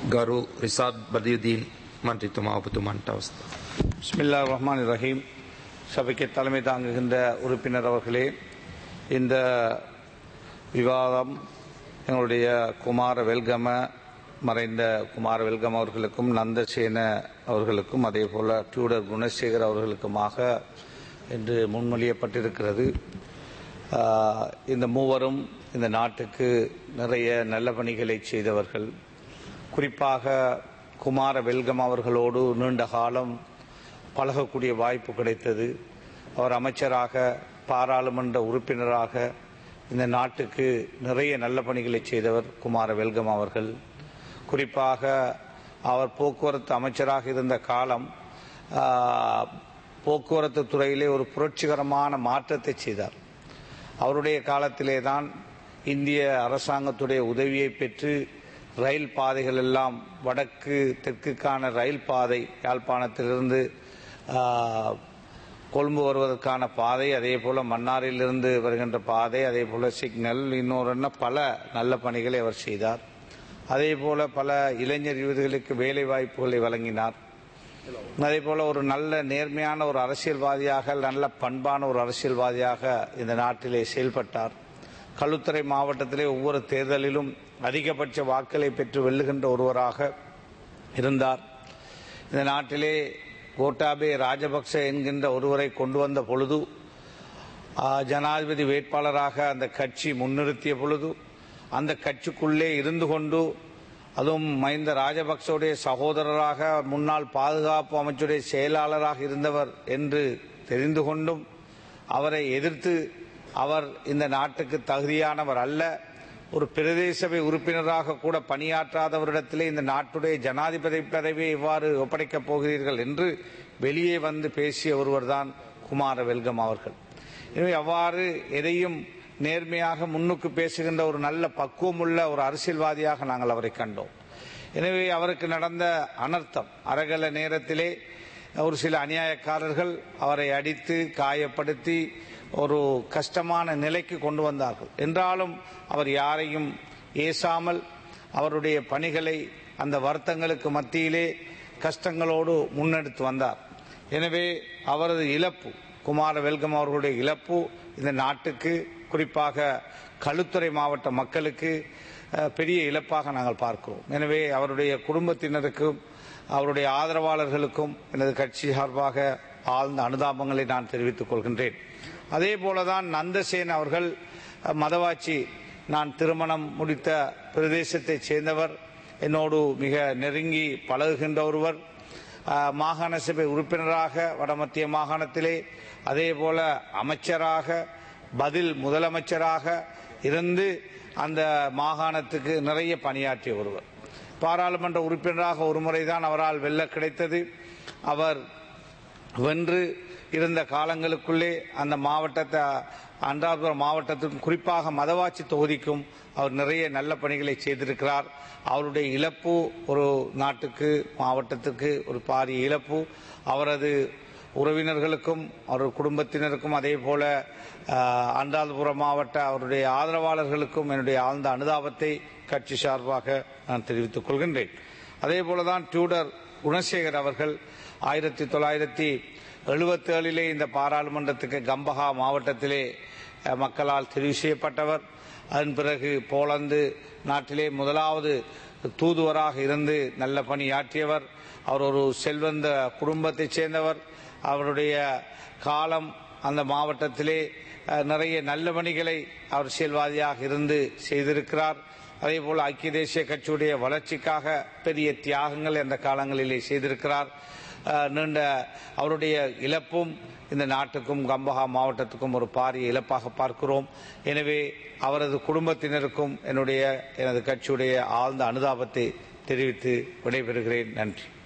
ගරු රිසාද් බදයුදීන් මන්ත්‍රීතුමා ඔබතුමන්ට අවස්ථාව. பிஸ்மில்லா ரஹ்மான் ரஹீம் சபைக்கு தலைமை தாங்குகின்ற உறுப்பினர் அவர்களே இந்த விவாதம் எங்களுடைய குமார வெல்கம மறைந்த குமார வெல்கம் அவர்களுக்கும் நந்தசேன அவர்களுக்கும் அதே போல டியூடர் குணசேகர் அவர்களுக்குமாக இன்று முன்மொழியப்பட்டிருக்கிறது ஆஹ், இந்த மூவரும் இந்த நாட்டுக்கு நிறைய நல்ல பணிகளை செய்தவர்கள் குறிப்பாக குமார வெல்கம் அவர்களோடு நீண்ட காலம் பழகக்கூடிய வாய்ப்பு கிடைத்தது அவர் அமைச்சராக பாராளுமன்ற உறுப்பினராக இந்த நாட்டுக்கு நிறைய நல்ல பணிகளை செய்தவர் குமார வெல்கம் அவர்கள் குறிப்பாக அவர் போக்குவரத்து அமைச்சராக இருந்த காலம் ஆ, போக்குவரத்து துறையிலே ஒரு புரட்சிகரமான மாற்றத்தை செய்தார் அவருடைய காலத்திலே தான் இந்திய அரசாங்கத்துடைய உதவியை பெற்று ரயில் பாதைகள் எல்லாம் வடக்கு தெற்குக்கான ரயில் பாதை யாழ்ப்பாணத்திலிருந்து ஆ, கொழும்பு வருவதற்கான பாதை அதே போல மன்னாரிலிருந்து வருகின்ற பாதை அதே போல சிக்னல் இன்னொரு பல நல்ல பணிகளை அவர் செய்தார் அதே போல பல இளைஞர் யுவதிகளுக்கு வேலை வாய்ப்புகளை வழங்கினார் அதே போல ஒரு நல்ல நேர்மையான ஒரு அரசியல்வாதியாக நல்ல பண்பான ஒரு அரசியல்வாதியாக இந்த நாட்டிலே செயல்பட்டார் களுத்துறை மாவட்டத்திலே ஒவ்வொரு தேர்தலிலும் அதிகபட்ச வாக்களை பெற்று வெல்லுகின்ற ஒருவராக இருந்தார் இந்த நாட்டிலே கோட்டாபே ராஜபக்ச என்கின்ற ஒருவரை கொண்டு வந்த பொழுது ஆ, ஜனாதிபதி வேட்பாளராக அந்த கட்சி முன்னிறுத்திய பொழுது அந்த கட்சிக்குள்ளே இருந்து கொண்டு அதுவும் மஹிந்த ராஜபக்சவுடைய சகோதரராக முன்னாள் பாதுகாப்பு அமைச்சுடைய செயலாளராக இருந்தவர் என்று தெரிந்து கொண்டும் அவரை எதிர்த்து அவர் இந்த நாட்டுக்கு தகுதியானவர் அல்ல ஒரு பிரதேச சபை உறுப்பினராக கூட பணியாற்றாதவரிடத்திலே இந்த நாட்டுடைய ஜனாதிபதி பதவியை இவ்வாறு ஒப்படைக்கப் போகிறீர்கள் என்று வெளியே வந்து பேசிய ஒருவர்தான் குமார வெல்கம் அவர்கள் எனவே அவ்வாறு எதையும் நேர்மையாக முன்னுக்கு பேசுகின்ற ஒரு நல்ல பக்குவமுள்ள ஒரு அரசியல்வாதியாக நாங்கள் அவரை கண்டோம் எனவே அவருக்கு நடந்த அனர்த்தம் அரகல நேரத்திலே ஒரு சில அநியாயக்காரர்கள் அவரை அடித்து காயப்படுத்தி ஒரு கஷ்டமான நிலைக்கு கொண்டு வந்தார்கள் என்றாலும் அவர் யாரையும் ஏசாமல் அவருடைய பணிகளை அந்த வருத்தங்களுக்கு மத்தியிலே கஷ்டங்களோடு முன்னெடுத்து வந்தார் எனவே அவரது இழப்பு குமார வெல்கம் அவர்களுடைய இழப்பு இந்த நாட்டுக்கு குறிப்பாக களுத்துறை மாவட்ட மக்களுக்கு அஹ், பெரிய இழப்பாக நாங்கள் பார்க்கிறோம் எனவே அவருடைய குடும்பத்தினருக்கும் அவருடைய ஆதரவாளர்களுக்கும் எனது கட்சி சார்பாக ஆழ்ந்த அனுதாபங்களை நான் தெரிவித்துக் கொள்கின்றேன் அதே போலதான் நந்தசேன் அவர்கள் அஹ், மதவாச்சி நான் திருமணம் முடித்த பிரதேசத்தைச் சேர்ந்தவர் என்னோடு மிக நெருங்கி பழகுகின்ற ஒருவர் அஹ், மாகாண சபை உறுப்பினராக வடமத்திய மாகாணத்திலே அதே போல அமைச்சராக பதில் முதலமைச்சராக இருந்து அந்த மாகாணத்துக்கு நிறைய பணியாற்றிய ஒருவர் பாராளுமன்ற உறுப்பினராக ஒரு முறைதான் அவரால் வெல்ல கிடைத்தது அவர் வென்று இருந்த காலங்களுக்குள்ளே அந்த மாவட்டத்தை அன்றாபுரம் மாவட்டத்திற்கும் குறிப்பாக மதவாச்சி தொகுதிக்கும் அவர் நிறைய நல்ல பணிகளை செய்திருக்கிறார் அவருடைய இழப்பு ஒரு நாட்டுக்கு மாவட்டத்துக்கு ஒரு பாரிய இழப்பு அவரது உறவினர்களுக்கும் அவர் குடும்பத்தினருக்கும் அதே போல அஹ், அனுராதபுரம் மாவட்ட அவருடைய ஆதரவாளர்களுக்கும் என்னுடைய ஆழ்ந்த அனுதாபத்தை கட்சி சார்பாக நான் தெரிவித்துக் கொள்கின்றேன் அதே போலதான் டியூடர் குணசேகர் அவர்கள் ஆயிரத்தி தொள்ளாயிரத்தி எழுபத்தி ஏழிலே இந்த பாராளுமன்றத்துக்கு கம்பஹா மாவட்டத்திலே அஹ், மக்களால் தெரிவு செய்யப்பட்டவர் அதன் பிறகு போலந்து நாட்டிலே முதலாவது தூதுவராக இருந்து நல்ல பணியாற்றியவர் அவர் ஒரு செல்வந்த குடும்பத்தைச் சேர்ந்தவர் அவருடைய காலம் அந்த மாவட்டத்திலே அஹ், நிறைய நல்ல பணிகளை அவர் அரசியல்வாதியாக இருந்து செய்திருக்கிறார் அதே போல ஐக்கிய தேசிய கட்சியுடைய வளர்ச்சிக்காக பெரிய தியாகங்கள் அந்த காலங்களிலே செய்திருக்கிறார் அஹ், நீண்ட அவருடைய இழப்பும் இந்த நாட்டுக்கும் கம்பஹா மாவட்டத்துக்கும் ஒரு பாரிய இழப்பாக பார்க்கிறோம் எனவே அவரது குடும்பத்தினருக்கும் என்னுடைய எனது கட்சியுடைய ஆழ்ந்த அனுதாபத்தை தெரிவித்து விடைபெறுகிறேன் நன்றி